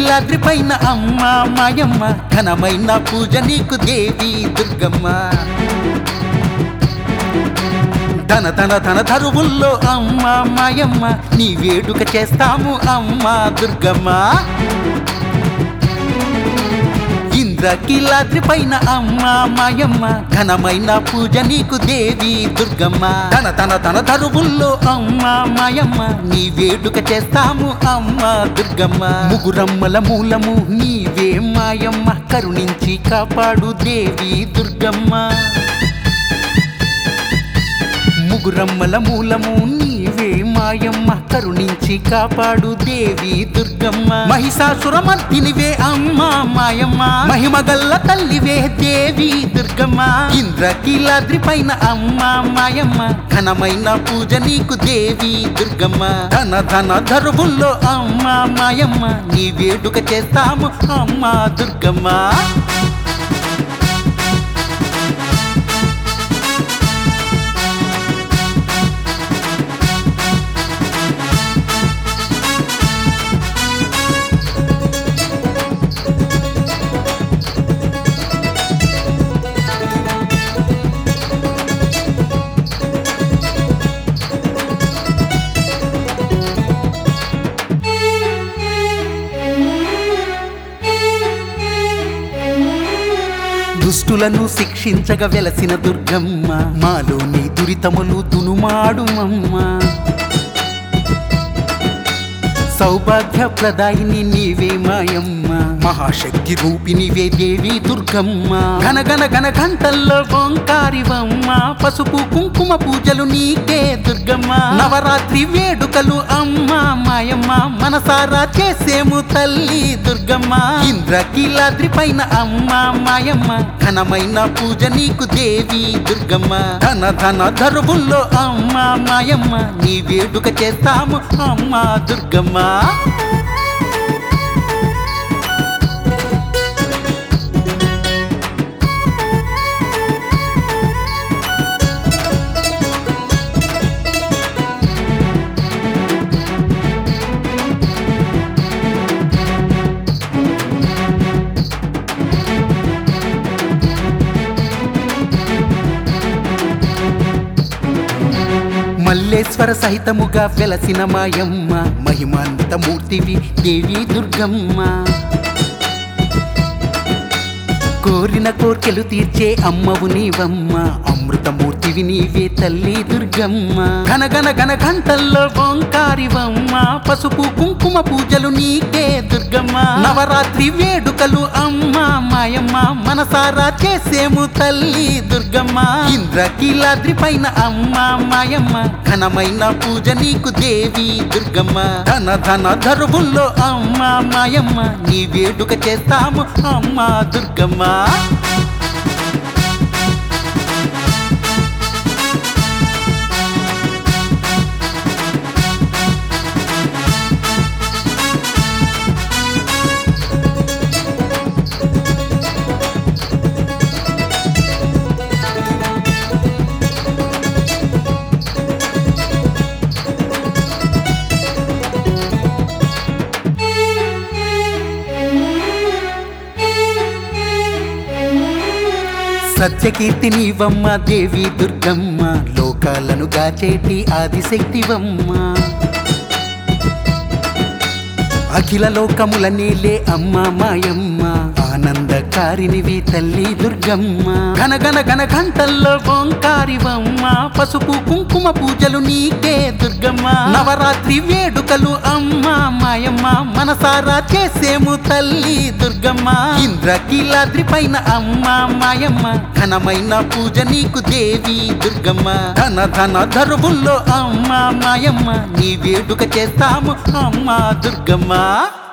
ఇంద్రకీలాద్రి పైన అమ్మ మాయమ్మ ఘనమైన పూజ నీకు దేవి దుర్గమ్మ ధన ధన ధన ధరువుల్లో అమ్మ మాయమ్మ నీ వేడుక చేస్తాము అమ్మ దుర్గమ్మ ఇంద్రకీలాద్రి పైన అమ్మ మాయమ్మ ఘనమైన పూజ నీకు దేవి దుర్గమ్మ ధన ధన ధన ధరువుల్లో అమ్మ మాయమ్మ నీ వేడుక చేస్తాము అమ్మ దుర్గమ్మ ముగురమ్మల మూలము నీవే మాయమ్మ కరుణించి కాపాడు దేవి దుర్గమ్మ ముగురమ్మల మూలము నీవే మాయమ్మ కరుణించి కాపాడు దేవి దుర్గమ్మ మహిషాసురమర్దినివే అమ్మ మాయమ్మ మహిమగల్ల తల్లివే దేవి దుర్గమ్మ ఇంద్రకీలాద్రి పైన అమ్మ మాయమ్మ ఘనమైన పూజ నీకు దేవి దుర్గమ్మ ధన ధన ధరువుల్లో అమ్మ మాయమ్మ నీ వేడుక చేస్తాము అమ్మ దుర్గమ్మ దుష్టులను శిక్షించగ వెలసిన దుర్గమ్మ మాలోని దురితములు దునుమాడుమమ్మ సౌభాగ్య ప్రదాయిని నీవే మాయమ్మ మహాశక్తి రూపినివే దేవి దుర్గమ్మ ఘన ఘన ఘన గంటల్లో ఓంకారివమ్మ పసుపు కుంకుమ పూజలు నీకే దుర్గమ్మ నవరాత్రి వేడుకలు అమ్మ మాయమ్మ మనసారా చేసేము తల్లి దుర్గమ్మ ఇంద్రకీలాద్రి పైన అమ్మ మాయమ్మ ఘనమైన పూజ నీకు దేవి దుర్గమ్మ ధన ధన ధరువుల్లో అమ్మ మాయమ్మ నీ వేడుక చేస్తాము అమ్మ దుర్గమ్మ మల్లేశ్వర సహితముగా వెలసిన మాయమ్మ మహిమాంత మూర్తివి దేవి దుర్గమ్మ కోరిన కోర్కెలు తీర్చే అమ్మవు నీవమ్మ అమృతమూర్తివి నీవే తల్లి దుర్గమ్మ ఘన ఘన ఘన గంటల్లో ఓంకారివమ్మ పసుపు కుంకుమ పూజలు నీకే దుర్గమ్మ నవరాత్రి వేడుకలు అమ్మ మాయమ్మ మనసారా చేసేము తల్లి దుర్గమ్మ ఇంద్రకీలాద్రి పైన అమ్మ మాయమ్మ ఘనమైన పూజ నీకు దేవి దుర్గమ్మ ధన ధన ధరువుల్లో అమ్మ మాయమ్మ నీ వేడుక చేస్తాము అమ్మ దుర్గమ్మ సత్యకీర్తి నీవమ్మ దేవి దుర్గమ్మ లోకాలను గాచేటి ఆదిశక్తివమ్మ అఖిల లోకముల నీలే అమ్మ మాయమ్మ ఆనందకారినివి తల్లి దుర్గమ్మ ఘన ఘన ఘన గంటల్లో ఓంకారివమ్మ పసుపు కుంకుమ పూజలు నీకే దుర్గమ్మ నవరాత్రి వేడుకలు అమ్మ మాయమ్మ మనసారా చేసేము తల్లి దుర్గమ్మ ఇంద్రకీలాద్రి పైన అమ్మ మాయమ్మ ఘనమైన పూజ నీకు దేవి దుర్గమ్మ ధన ధన ధరువుల్లో అమ్మ మాయమ్మ నీ వేడుక చేస్తాము అమ్మ దుర్గమ్మ